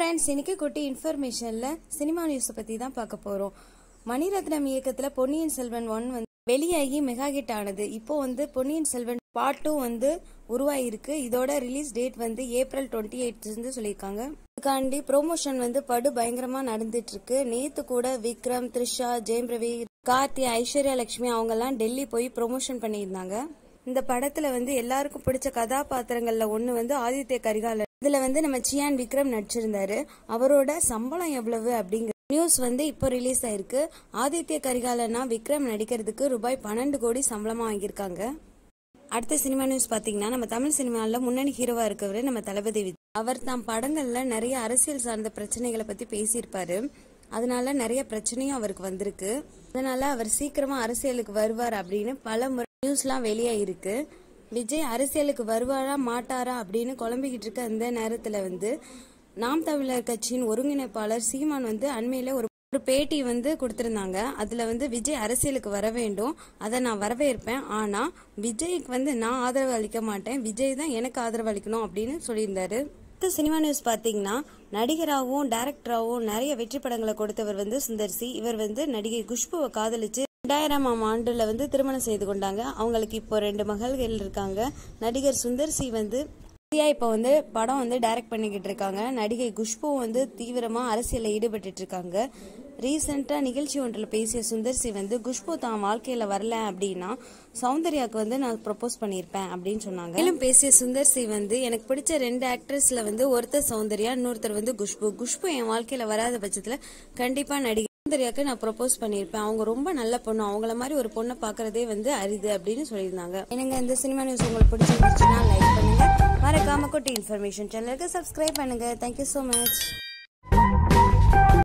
friends இன்னைக்கு குட்டி இன்ஃபர்மேஷன்ல cinema நியூஸை பத்தி தான் பார்க்க போறோம் மணிரத்னம் இயக்கத்துல பொன்னியின் செல்வன் ஒன் வந்து வெளியாகி மெகா ஹிட் ஆனது இப்போ வந்து பொன்னியின் செல்வன் பார்ட் டூ வந்து உருவாயிருக்கு இதோட ரிலீஸ் டேட் வந்து ஏப்ரல் டுவெண்ட்டி எயிட் இருந்து சொல்லியிருக்காங்க இதுக்காண்டி ப்ரோமோஷன் வந்து படு பயங்கரமா நடந்துட்டு இருக்கு நேத்து கூட விக்ரம் த்ரிஷா ஜெயம் ரவி கார்த்தி ஐஸ்வர்யா லட்சுமி அவங்க எல்லாம் டெல்லி போய் ப்ரொமோஷன் பண்ணியிருந்தாங்க இந்த படத்துல வந்து எல்லாருக்கும் பிடிச்ச கதாபாத்திரங்கள்ல ஒண்ணு வந்து ஆதித்ய கரிகாலன் இதுல வந்து நம்ம சியான் விக்ரம் நடிச்சிருந்தாரு அவரோட சம்பளம் எவ்வளவு அப்படிங்கிற நியூஸ் வந்து இப்போ ரிலீஸ் ஆயிருக்கு ஆதித்ய கரிகாலனா விக்ரம் நடிக்கிறதுக்கு ரூபாய் பன்னெண்டு கோடி சம்பளமா வாங்கியிருக்காங்க அடுத்த சினிமா நியூஸ் பாத்தீங்கன்னா நம்ம தமிழ் சினிமாவில் முன்னணி ஹீரோவா இருக்கவர் நம்ம தளபதி விஜய் அவர் தாம் படங்கள்ல நிறைய அரசியல் சார்ந்த பிரச்சனைகளை பத்தி பேசியிருப்பாரு அதனால நிறைய பிரச்சனையும் அவருக்கு வந்திருக்கு அதனால அவர் சீக்கிரமா அரசியலுக்கு வருவார் அப்படின்னு பல முறை நியூஸ்லாம் வெளியாயிருக்கு விஜய் அரசியலுக்கு வருவாரா மாட்டாரா அப்படின்னு குழம்பிக்கிட்டு இருக்க அந்த நேரத்துல வந்து நாம் தமிழர் கட்சியின் ஒருங்கிணைப்பாளர் சீமான் வந்து அண்மையில ஒரு ஒரு பேட்டி வந்து கொடுத்திருந்தாங்க அதுல வந்து விஜய் அரசியலுக்கு வர வேண்டும் அதை நான் வரவேற்பேன் ஆனா விஜய்க்கு வந்து நான் ஆதரவு அளிக்க மாட்டேன் விஜய் தான் எனக்கு ஆதரவு அளிக்கணும் அப்படின்னு சொல்லியிருந்தாரு அடுத்த சினிமா நியூஸ் பாத்தீங்கன்னா நடிகராகவும் டைரக்டராகவும் நிறைய வெற்றி படங்களை கொடுத்தவர் வந்து சுந்தர்சி இவர் வந்து நடிகை குஷ்புவை காதலிச்சு ரெண்டாயிரமாம் ஆண்டுல வந்து திருமணம் செய்து கொண்டாங்க அவங்களுக்கு இப்போ ரெண்டு மகள்கள் இருக்காங்க நடிகர் சுந்தர்சி வந்து இந்தியா இப்போ வந்து படம் வந்து டைரக்ட் பண்ணிக்கிட்டு இருக்காங்க நடிகை குஷ்பு வந்து தீவிரமா அரசியலில் ஈடுபட்டு இருக்காங்க ரீசெண்டா நிகழ்ச்சி ஒன்றில் பேசிய சுந்தர்சி வந்து குஷ்பு தான் வாழ்க்கையில வரல அப்படின்னா சௌந்தர்யாக்கு வந்து நான் ப்ரொபோஸ் பண்ணியிருப்பேன் அப்படின்னு சொன்னாங்க மேலும் பேசிய சுந்தர்சி வந்து எனக்கு பிடிச்ச ரெண்டு ஆக்ட்ரஸ்ல வந்து ஒருத்தர் சௌந்தர்யா இன்னொருத்தர் வந்து குஷ்பு குஷ்பு என் வாழ்க்கையில வராத பட்சத்துல கண்டிப்பா நடிகை சௌந்தர்யாக்கு நான் ப்ரொபோஸ் பண்ணியிருப்பேன் அவங்க ரொம்ப நல்ல பொண்ணு அவங்கள மாதிரி ஒரு பொண்ணை பார்க்கறதே வந்து அரிது அப்படின்னு சொல்லியிருந்தாங்க எனக்கு இந்த சினிமா நியூஸ் உங்களுக்கு பிடிச்சிருந்துச்சுன்னா லைக் பண்ணுங்க மறக்காம குட்டி இன்ஃபர்மேஷன் சேனலுக்கு சப்ஸ்கிரைப் பண்ணுங்க தேங்க்யூ ஸோ மச்